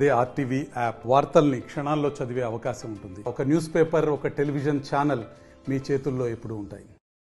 They RTV app వార్తల్ని క్షణాల్లో చదివే అవకాశం ఉంటుంది ఒక న్యూస్ పేపర్ ఒక టెలివిజన్ ఛానల్ మీ చేతుల్లో ఎప్పుడూ ఉంటాయి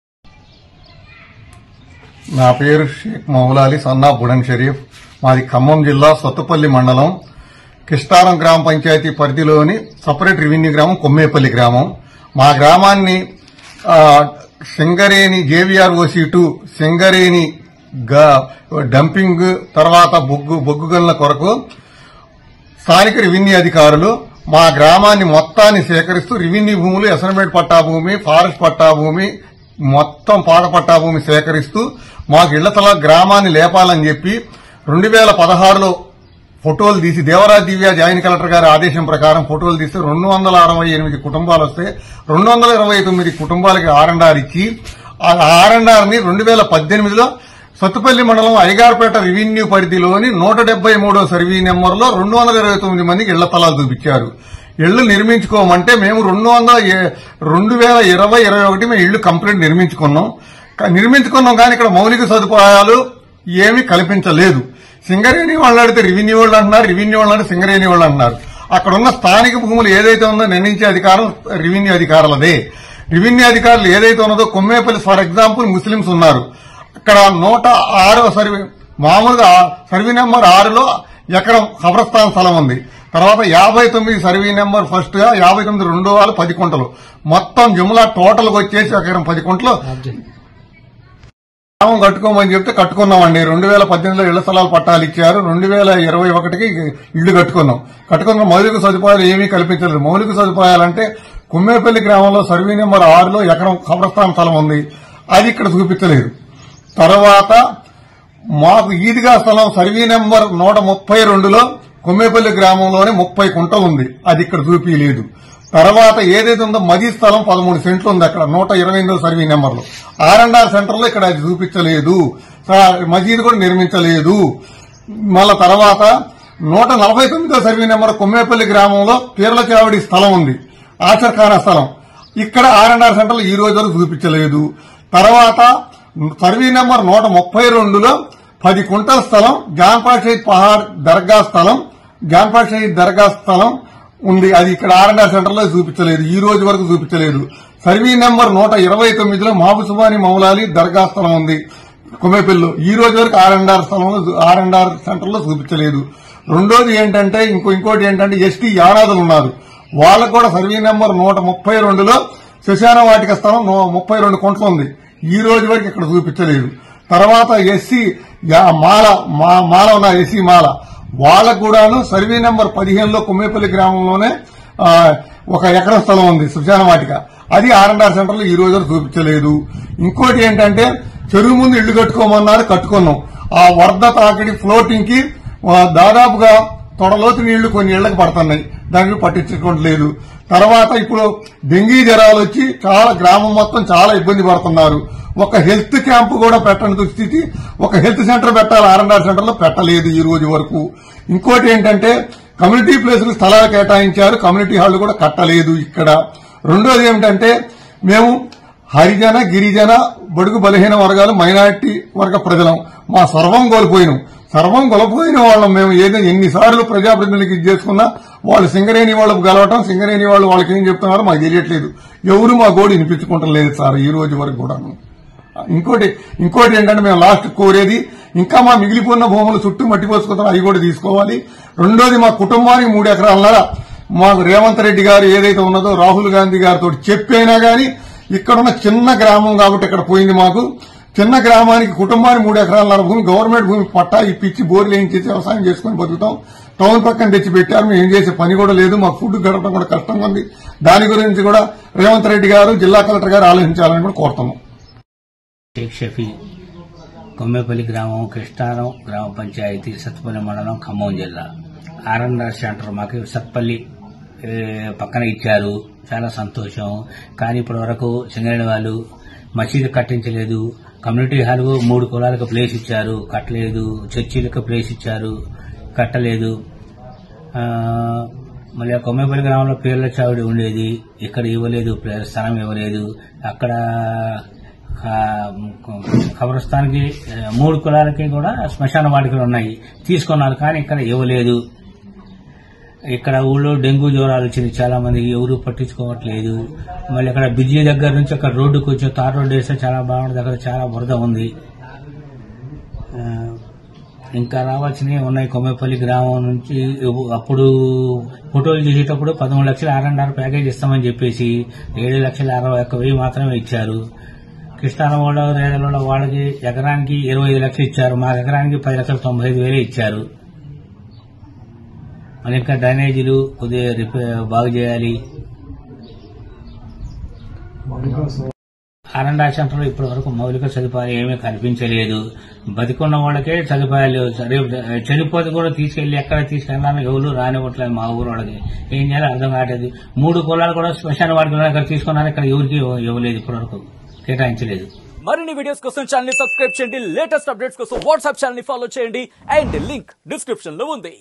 నా పేరు షేక్ మౌలాలి సన్నా బుడన్ షరీఫ్ మాది ఖమ్మం జిల్లా సొత్తపల్లి మండలం కిష్టారం గ్రామ పంచాయతీ పరిధిలోని సపరేట్ రెవెన్యూ గ్రామం కొమ్మేపల్లి గ్రామం మా గ్రామాన్ని ఆ, Singareni JVR OC two Singareni గా- డంపింగ్ తర్వాత బొగ్గు బొగ్గు గనుల కొరకు స్థానిక రెవెన్యూ అధికారులు మా గ్రామాన్ని మొత్తాన్ని సేకరిస్తూ రెవెన్యూ భూములు ఎసనమేట్ పట్టా భూమి ఫారెస్ట్ పట్టా భూమి మొత్తం పాత పట్టా భూమి సేకరిస్తూ మాకు ఇళ్ల తల గ్రామాన్ని లేపాలని చెప్పి రెండు వేల పదహారులో ఫోటోలు తీసి దేవరాజ్ దివ్య జాయింట్ కలెక్టర్ గారి ఆదేశం ప్రకారం ఫోటోలు తీస్తే రెండు వందల అరవై ఎనిమిది కుటుంబాలు వస్తే రెండు వందల ఇరవై తొమ్మిది కుటుంబాలకి ఆర్ఎండ్ఆర్ ఇచ్చి ఆ ఆర్ఎండ్ఆర్ ని రెండు వేల పద్దెనిమిదిలో సత్తుపల్లి మండలం అయ్యగార్పేట రెవెన్యూ పరిధిలోని నూట డెబ్బై మూడో సర్వీ నెంబర్లో రెండు వందల ఇరవై తొమ్మిది మందికి ఇళ్ల స్థలాలు చూపించారు ఇళ్లు నిర్మించుకోమంటే మేము రెండు వందల ఏ- రెండు వేల ఇరవై ఇరవై ఒకటి మేము ఇళ్లు కంప్లీట్ నిర్మించుకున్నాం కా- నిర్మించుకున్నాం కానీ ఇక్కడ మౌలిక సదుపాయాలు ఏమీ కల్పించలేదు సింగరేణి వాళ్ళు అడిగితే రెవెన్యూ వాళ్ళు అంటున్నారు రెవెన్యూ వాళ్ళు అంటే సింగరేణి వాళ్ళు అంటున్నారు అక్కడ ఉన్న స్థానిక భూములు ఏదైతే ఉందో నిర్ణయించే అధికారం రెవెన్యూ అధికారులదే రెవెన్యూ అధికారులు ఏదైతే ఉన్నదో కొమ్మేపల్లి ఫర్ ఎగ్జాంపుల్ ముస్లింస్ ఉన్నారు అక్కడ నూట ఆరో సర్వే మామూలుగా సర్వే నెంబర్ ఆరులో ఎకరం ఖబరస్థాన్ స్థలం ఉంది తర్వాత యాభై తొమ్మిది సర్వే నెంబర్ ఫస్ట్ గా యాభై తొమ్మిది రెండో వాళ్ళు పది కుంటలు మొత్తం జుమ్లా టోటల్ గా వచ్చేసి ఎకరం పది కుంటలు గ్రామం కట్టుకోమని చెప్తే కట్టుకున్నామండి రెండు వేల పద్దెనిమిదిలో ఇళ్ల స్థలాలు పట్టాలు ఇచ్చారు రెండు వేల ఇరవై ఒకటికి ఇళ్లు కట్టుకున్నాం కట్టుకున్న మౌలిక సదుపాయాలు ఏమీ కల్పించలేదు మౌలిక సదుపాయాలంటే కుమ్మేపల్లి గ్రామంలో సర్వే నెంబర్ ఆరులో ఎకరం ఖబరస్థాన్ స్థలం ఉంది అది ఇక్కడ చూపించలేదు తర్వాత మాకు ఈదిగా స్థలం సర్వీ నెంబర్ నూట ముప్పై రెండులో కొమ్మేపల్లి గ్రామంలోనే ముప్పై కుంటలు ఉంది అది ఇక్కడ చూపించలేదు తర్వాత ఏదైతే ఉందో మది స్థలం పదమూడు సెంట్లు ఉంది అక్కడ నూట ఇరవై ఎనిమిదో సర్వీ నెంబర్లో ఆర్ అండ్ ఆర్ సెంటర్ లో ఇక్కడ అది చూపించలేదు స- మసీదు కూడా నిర్మించలేదు మళ్ళా తర్వాత నూట నలభై తొమ్మిదో సర్వీ నెంబర్ కొమ్మేపల్లి గ్రామంలో పీర్ల చావడి స్థలం ఉంది ఆచర్ఖానా స్థలం ఇక్కడ ఆర్ అండ్ ఆర్ సెంటర్ లో ఈ రోజు వరకు చూపించలేదు తర్వాత సర్వీ నెంబర్ నూట ముప్పై రెండులో పది కుంటల స్థలం జాన్పాట్ షహీద్ పహాడ్ దర్గా స్థలం జాన్పాట్ షహీద్ దర్గా స్థలం ఉంది అది ఇక్కడ ఆర్ అండ్ ఆర్ సెంటర్ లో చూపించలేదు ఈ రోజు వరకు చూపించలేదు సర్వీ నెంబర్ నూట ఇరవై తొమ్మిదిలో మహబూసుబాని మౌలాలి దర్గా స్థలం ఉంది కొమ్మేపల్లిలో ఈ రోజు వరకు ఆర్ అండ్ ఆర్ స్థలంలో ఆర్ అండ్ ఆర్ సెంటర్ లో చూపించలేదు రెండోది ఏంటంటే ఇంకో ఇంకోటి ఏంటంటే ఎస్టీ యానాదులు ఉన్నారు వాళ్ళకు కూడా సర్వీ నెంబర్ నూట ముప్పై రెండులో శ్మశాన వాటిక స్థలం నూ- ముప్పై రెండు కుంటలు ఉంది ఈ రోజు వరకు ఇక్కడ చూపించలేదు తర్వాత ఎస్సీ యా- మాల మా- మాల ఉన్నారు ఎస్సీ మాల వాళ్ళకు కూడాను సర్వే నెంబర్ పదిహేనులో కుమ్మేపల్లి గ్రామంలోనే ఆ, ఒక ఎకరం స్థలం ఉంది శ్మశాన వాటిక అది ఆర్ అండ్ ఆర్ సెంటర్ లో ఈ రోజు వరకు చూపించలేదు ఇంకోటి ఏంటంటే చెరువు ముందు ఇళ్లు కట్టుకోమన్నారు కట్టుకున్నాం ఆ వరద తాకిడి ఫ్లోటింగ్ కి ఆ, దాదాపుగా తొడలోతు నీళ్లు కొన్ని ఇళ్లకు పడుతున్నాయి దానికి పట్టించుకోవట్లేదు తర్వాత ఇప్పుడు డెంగీ జ్వరాలు వచ్చి చాలా గ్రామం మొత్తం చాలా ఇబ్బంది పడుతున్నారు ఒక హెల్త్ క్యాంప్ కూడా పెట్టని దుస్థితి ఒక హెల్త్ సెంటర్ పెట్టాలి ఆర్ఎన్ఆర్ సెంటర్ లో పెట్టలేదు ఈ రోజు వరకు ఇంకోటి ఏంటంటే కమ్యూనిటీ ప్లేసులు స్థలాలు కేటాయించారు కమ్యూనిటీ హాళ్లు కూడా కట్టలేదు ఇక్కడ రెండోది ఏమిటంటే మేము హరిజన గిరిజన బడుగు బలహీన వర్గాలు మైనారిటీ వర్గ ప్రజలం మా సర్వం కోల్పోయినాం సర్వం కోల్పోయిన వాళ్ళం మేము ఏదో ఎన్నిసార్లు ప్రజాప్రతినిధులకు ఇది చేసుకున్నా వాళ్ళు సింగరేణి వాళ్ళకు గెలవటం సింగరేణి వాళ్ళు వాళ్ళకి ఏం చెప్తున్నారో మాకు తెలియట్లేదు ఎవరు మా గోడు వినిపించుకుంటం లేదు సార్ ఈ రోజు వరకు కూడాను ఇంకోటి ఇంకోటి ఏంటంటే మేము లాస్ట్ కోరేది ఇంకా మా మిగిలిపోయిన భూములు చుట్టూ మట్టి పోసుకుంటాం అవి కూడా తీసుకోవాలి రెండోది మా కుటుంబానికి మూడు ఎకరాలన్నర మాకు రేవంత్ రెడ్డి గారు ఏదైతే ఉన్నదో రాహుల్ గాంధీ గారితో చెప్పైనా గానీ ఇక్కడున్న చిన్న గ్రామం కాబట్టి ఇక్కడ పోయింది మాకు చిన్న గ్రామానికి కుటుంబానికి మూడు ఎకరాలన్నర భూమి గవర్నమెంట్ భూమి పట్టా ఇప్పించి బోర్లు వేయించేసి వ్యవసాయం చేసుకుని బతుకుతాం టౌన్ పక్కన తెచ్చి పెట్టారు మేము ఏం చేసే పని కూడా లేదు మాకు ఫుడ్ గడపడం కూడా కష్టంగా ఉంది దాని గురించి కూడా రేవంత్ రెడ్డి గారు జిల్లా కలెక్టర్ గారు ఆలోచించాలని కూడా కోరుతున్నాం షేక్ షఫీ కొమ్మేపల్లి గ్రామం కృష్ణారం గ్రామ పంచాయతీ సత్పల్లి మండలం ఖమ్మం జిల్లా ఆర్ఎన్ఆర్ సెంటర్ మాకు సత్పల్లి ఏ, పక్కన ఇచ్చారు చాలా సంతోషం కానీ ఇప్పటి వరకు సింగరేణి వాళ్ళు మసీదు కట్టించలేదు కమ్యూనిటీ హాల్ మూడు కులాలకు ప్లేస్ ఇచ్చారు కట్టలేదు చర్చిలకు ప్లేస్ ఇచ్చారు కట్టలేదు ఆ, మళ్ళీ ఆ కొమ్మేపల్లి గ్రామంలో పేర్ల చావిడి ఉండేది ఇక్కడ ఇవ్వలేదు ప్లే- స్థలం ఇవ్వలేదు అక్కడ ఖబరస్థానికి ఆ, మూడు కులాలకి కూడా శ్మశాన వాటికలు ఉన్నాయి తీసుకున్నారు కానీ ఇక్కడ ఇవ్వలేదు ఇక్కడ ఊళ్ళో డెంగ్యూ జ్వరాలు వచ్చింది చాలా మంది ఎవరు పట్టించుకోవట్లేదు మళ్ళీ ఇక్కడ బిజీ దగ్గర నుంచి అక్కడ రోడ్డుకు వచ్చి తార్ రోడ్డు వేస్తే చాలా బాగుంటుంది అక్కడ చాలా బురద ఉంది ఆ, ఇంకా రావాల్సినవి ఉన్నాయి కొమ్మేపల్లి గ్రామం నుంచి అప్పుడు ఫోటోలు తీసేటప్పుడు పదమూడు లక్షల ఆర్ అండ్ ఆర్ ప్యాకేజ్ ఇస్తామని చెప్పేసి ఏడు లక్షల అరవై ఒక్క వెయ్యి మాత్రమే ఇచ్చారు కృష్ణారం వాళ్ళ రేదల వాళ్ళకి ఎకరానికి ఇరవై ఐదు లక్షలు ఇచ్చారు మా ఎకరానికి పది లక్షల తొంభై ఐదు వేలే ఇచ్చారు మళ్ళీ ఇంకా డ్రైనేజీలు కొద్దిగా రిపేర్ బాగు చేయాలి ఆనంద సెంటర్లో ఇప్పటి వరకు మౌలిక సదుపాయాలు ఏమీ కల్పించలేదు బతికున్న వాళ్ళకే సదుపాయాలు లేవు. సరే చనిపోతే కూడా తీసుకెళ్లి ఎక్కడ తీసుకెళ్ళాలని ఎవరు రానివ్వట్లేదు మా ఊరు వాళ్ళకి ఏం చేయాలో అర్థం కావట్లేదు మూడు కులాలు కూడా శ్మశాన వాడుకున్నారు ఇక్కడ తీసుకున్నారు ఇక్కడ ఎవరికి ఇవ్వలేదు ఇప్పటి వరకు కేటాయించలేదు మరిన్ని వీడియోస్ కోసం ఛానల్ ని సబ్స్క్రైబ్ చేయండి లేటెస్ట్ అప్డేట్స్ కోసం వాట్సాప్ ఛానల్ ని ఫాలో చేయండి అండ్ లింక్ డిస్క్రిప్షన్ లో ఉంది